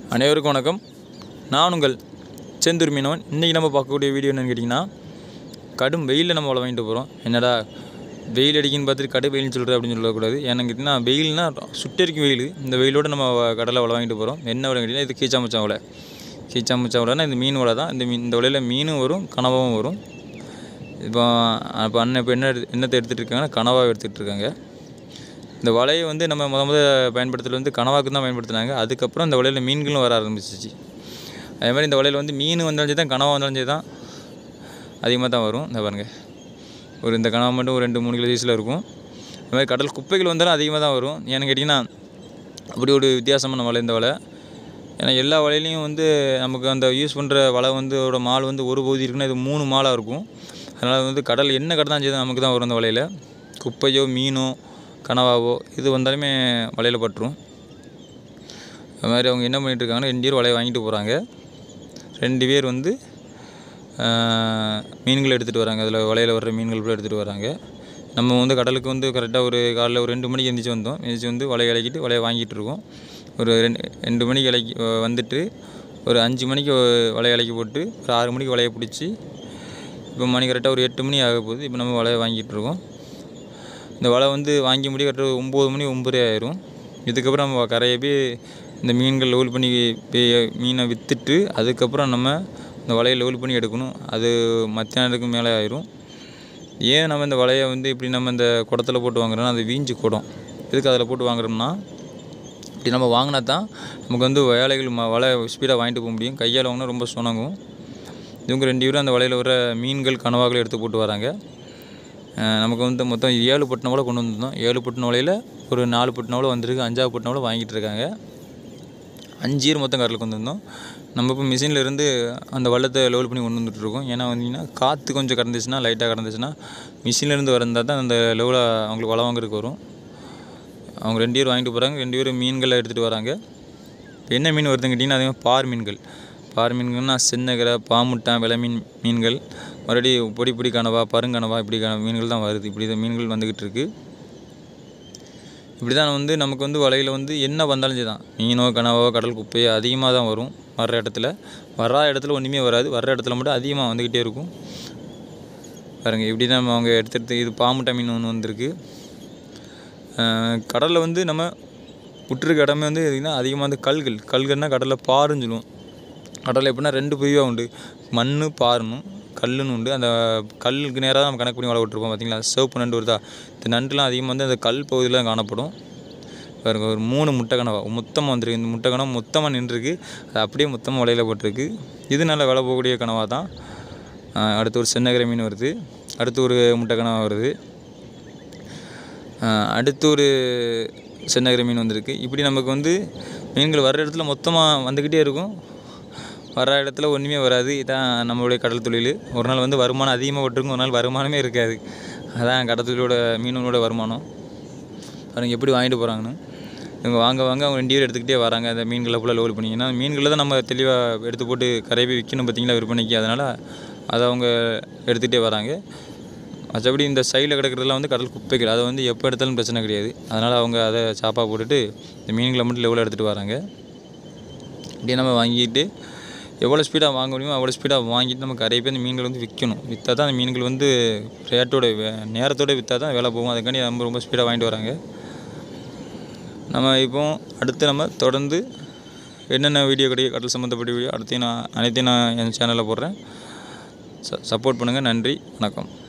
அனைவருக்கும் வணக்கம் நான் உங்கள் செந்தூர் மீனவன் இன்றைக்கி நம்ம பார்க்கக்கூடிய வீடியோ என்னென்னு கேட்டிங்கன்னா கடும் வெயிலில் நம்ம வலை வாங்கிட்டு போகிறோம் என்னடா வெயில் அடிக்குன்னு பார்த்துட்டு கடும் வெயில்னு சொல்கிற அப்படின்னு சொல்லக்கூடாது ஏன்னு கேட்டிங்கன்னா வெயில்னா சுட்டரிக்கும் வெயில் இந்த வெயிலோடு நம்ம வ- கடலை வலை வாங்கிட்டு போகிறோம் என்ன வலை கேட்டிங்கன்னா இது கீச்சாமச்சா வலை கீச்சாமச்சா வலைனா இந்த மீன் வலை தான் இந்த மீன் இந்த வலையில் மீனும் வரும் கனவாவும் வரும் இப்போ இப்போ அண்ணன் இப்போ என்ன எடுத்து என்னத்தை எடுத்துகிட்டு இருக்காங்கன்னா கனவா எடுத்துகிட்டு இருக்காங்க இந்த வலையை வந்து நம்ம முத முத பயன்படுத்துறது வந்து கனவாக்கு தான் பயன்படுத்தினாங்க அதுக்கப்புறம் இந்த வலையில் மீன்களும் வர ஆரம்பிச்சிச்சு அதே மாதிரி இந்த வலையில் வந்து மீன் வந்தாலும் சரி தான் கனவா வந்தாலும் சரி தான் அதிகமாக தான் வரும் இந்த பாருங்க ஒரு இந்த கனவா மட்டும் ஒரு ரெண்டு மூணு கிலோ சைஸில் இருக்கும் அது மாதிரி கடல் குப்பைகள் வந்தாலும் அதிகமாக தான் வரும் ஏன்னு கேட்டிங்கன்னா அப்படி ஒரு வித்தியாசமான வலை இந்த வலை ஏன்னா எல்லா வலையிலையும் வந்து நமக்கு அந்த யூஸ் பண்ணுற வலை வந்து அதோட மால் வந்து ஒரு பகுதி இருக்குன்னா இது மூணு மாலாக இருக்கும் அதனால் வந்து கடல் என்ன கடை தான் செய்து நமக்கு தான் வரும் அந்த வலையில் குப்பையோ மீனோ கனவாவோ இது வந்தாலுமே வலையில் பட்டுரும் அது மாதிரி அவங்க என்ன பண்ணிட்டு இருக்காங்கன்னா ரெண்டு பேர் வலையை வாங்கிட்டு போகிறாங்க ரெண்டு பேர் வந்து ஆஹ், மீன்கள் எடுத்துகிட்டு வராங்க அதில் வலையில் வர்ற மீன்கள் கூட எடுத்துகிட்டு வராங்க நம்ம வந்து கடலுக்கு வந்து கரெக்டாக ஒரு காலைல ஒரு ரெண்டு மணிக்கு எந்திரிச்சு வந்தோம் எந்திரிச்சு வந்து வலையை இலக்கிட்டு வலையை வாங்கிட்டு இருக்கோம் ஒரு ரெண்டு ரெண்டு மணிக்கு இலக்கி வந்துட்டு ஒரு அஞ்சு மணிக்கு வலையை இலக்கி போட்டு ஒரு ஆறு மணிக்கு வலையை பிடிச்சி இப்போ மணி கரெக்டாக ஒரு எட்டு மணி ஆக போகுது இப்போ நம்ம வலையை வாங்கிட்டு இருக்கோம் இந்த வலை வந்து வாங்கி முடிய கரெக்டாக ஒம்பது மணி ஒம்பதே ஆயிரும் இதுக்கப்புறம் நம்ம கரையை போய் இந்த மீன்கள் லெவல் பண்ணி போய் மீனை விற்றுட்டு அதுக்கப்புறம் நம்ம இந்த வலையை லெவல் பண்ணி எடுக்கணும் அது மத்தியானத்துக்கு மேலே ஆயிரும் ஏன் நம்ம இந்த வலையை வந்து இப்படி நம்ம இந்த குடத்துல போட்டு வாங்குறோம்னா அது வீஞ்சு குடம் எதுக்கு அதில் போட்டு வாங்குறோம்னா இப்படி நம்ம வாங்கினா தான் நமக்கு வந்து வேலைகள் ம வலை ஸ்பீடாக வாங்கிட்டு போக முடியும் கையால் வாங்கினா ரொம்ப சுணங்கும் இவங்க ரெண்டு பேரும் அந்த வலையில் வர மீன்கள் கனவாக்களை எடுத்து போட்டு வராங்க அஹ் நமக்கு வந்து மொத்தம் ஏழு பட்டின வலை கொண்டு வந்திருந்தோம் ஏழு பட்டின வலையில் ஒரு நாலு பட்டின வலை வந்திருக்கு அஞ்சாவது பட்டின வலை வாங்கிட்டு இருக்காங்க அஞ்சு ஈர் மொத்தம் கடலுக்கு கொண்டு வந்தோம் நம்ம இப்போ மிஷினில் இருந்து அந்த வள்ளத்தை லெவல் பண்ணி கொண்டு வந்துட்டு இருக்கோம் ஏன்னா வந்தீங்கன்னா காற்று கொஞ்சம் கடந்துச்சுன்னா லைட்டாக கடந்துச்சுன்னா மிஷினில் இருந்து வரந்தால் தான் அந்த லெவலை அவங்களுக்கு வலை வாங்குறதுக்கு வரும் அவங்க ரெண்டு பேர் வாங்கிட்டு போகிறாங்க ரெண்டு பேரும் மீன்களை எடுத்துகிட்டு வராங்க இப்போ என்ன மீன் வருதுன்னு கேட்டிங்கன்னா அதே மாதிரி பார் மீன்கள் பார் மீன்கள்னா சின்னகரை பாமுட்டான் விலை மீன் மீன்கள் மறுபடியும் பொடி பொடி கனவா பருங்கனவா இப்படி கன- மீன்கள் தான் வருது இப்படி தான் மீன்கள் வந்துக்கிட்டு இருக்குது இப்படி தான் வந்து நமக்கு வந்து வலையில் வந்து என்ன வந்தாலும் சரி தான் மீனோ கனவோ கடல் குப்பையோ அதிகமாக தான் வரும் வர்ற இடத்துல வர்ற இடத்துல ஒன்றுமே வராது வர்ற இடத்துல மட்டும் அதிகமாக வந்துக்கிட்டே இருக்கும் பாருங்க இப்படி தான் நம்ம அவங்க எடுத்துகிட்டு இது பாமுட்டை மீன் ஒன்று வந்திருக்கு கடலில் வந்து நம்ம விட்டுருக்க இடமே வந்து எதுனா அதிகமாக வந்து கல்கள் கல்கள்னால் கடலில் பாருன்னு சொல்லுவோம் கடலில் எப்படின்னா ரெண்டு பிரிவாக உண்டு மண் பாருனும் கல்லுன்னு உண்டு அந்த கல்லுக்கு நேராக நம்ம கணக்கு பண்ணி வள விட்டுருப்போம் பார்த்தீங்களா சிவப்பு நண்டு வருதா இந்த நண்டுலாம் அதிகமாக வந்து அந்த கல் பகுதியில் தான் காணப்படும் பாருங்க ஒரு மூணு முட்டை கனவா மொத்தமாக வந்திருக்கு இந்த முட்டை கனவு மொத்தமாக நின்றுருக்கு அது அப்படியே மொத்தமாக வலையில் போட்டிருக்கு இது நல்ல விலை போகக்கூடிய கனவா தான் ஆஹ் அடுத்து ஒரு சின்னகரை மீன் வருது அடுத்து ஒரு முட்டை கனவா வருது ஆஹ் அடுத்து ஒரு சென்னகரை மீன் வந்திருக்கு இப்படி நமக்கு வந்து மீன்கள் வர்ற இடத்துல மொத்தமாக வந்துக்கிட்டே இருக்கும் வர்ற இடத்துல ஒன்றுமே வராது இதான் நம்மளுடைய கடல் தொழில் ஒரு நாள் வந்து வருமானம் அதிகமாக விட்டுருக்கும் ஒரு நாள் வருமானமே இருக்காது அதான் கடல் தொழிலோட மீனோட வருமானம் அவங்க எப்படி வாங்கிட்டு போகிறாங்கன்னு இவங்க வாங்க வாங்க அவங்க ரெண்டு பேர் எடுத்துக்கிட்டே வராங்க அந்த மீன்களை ஃபுல்லாக லோல் பண்ணி ஏன்னா மீன்களை தான் நம்ம தெளிவாக எடுத்து போட்டு கரையை போய் விற்கணும் பார்த்தீங்களா விற்பனைக்கு அதனால் அதை அவங்க எடுத்துகிட்டே வராங்க மற்றபடி இந்த சைடில் கிடக்கிறதுலாம் வந்து கடல் குப்பைகள் அதை வந்து எப்போ எடுத்தாலும் பிரச்சனை கிடையாது அதனால் அவங்க அதை சாப்பாக போட்டுட்டு இந்த மீன்களை மட்டும் லெவலில் எடுத்துகிட்டு வராங்க இப்படியே நம்ம வாங்கிட்டு எவ்வளோ ஸ்பீடாக வாங்க முடியுமோ அவ்வளோ ஸ்பீடாக வாங்கிட்டு நம்ம கரையை போய் அந்த மீன்கள் வந்து விற்கணும் விற்றா தான் அந்த மீன்கள் வந்து ரேட்டோட வே- நேரத்தோட விற்றா தான் வேலை போகும் அதுக்காண்டி ரொம்ப ரொம்ப ஸ்பீடாக வாங்கிட்டு வராங்க நம்ம இப்போ அடுத்து நம்ம தொடர்ந்து என்னென்ன வீடியோ கிடையாது கடல் சம்மந்தப்பட்ட வீடியோ அடுத்து நான் அனைத்தையும் நான் என் சேனலில் போடுறேன் ச சப்போர்ட் பண்ணுங்கள் நன்றி வணக்கம்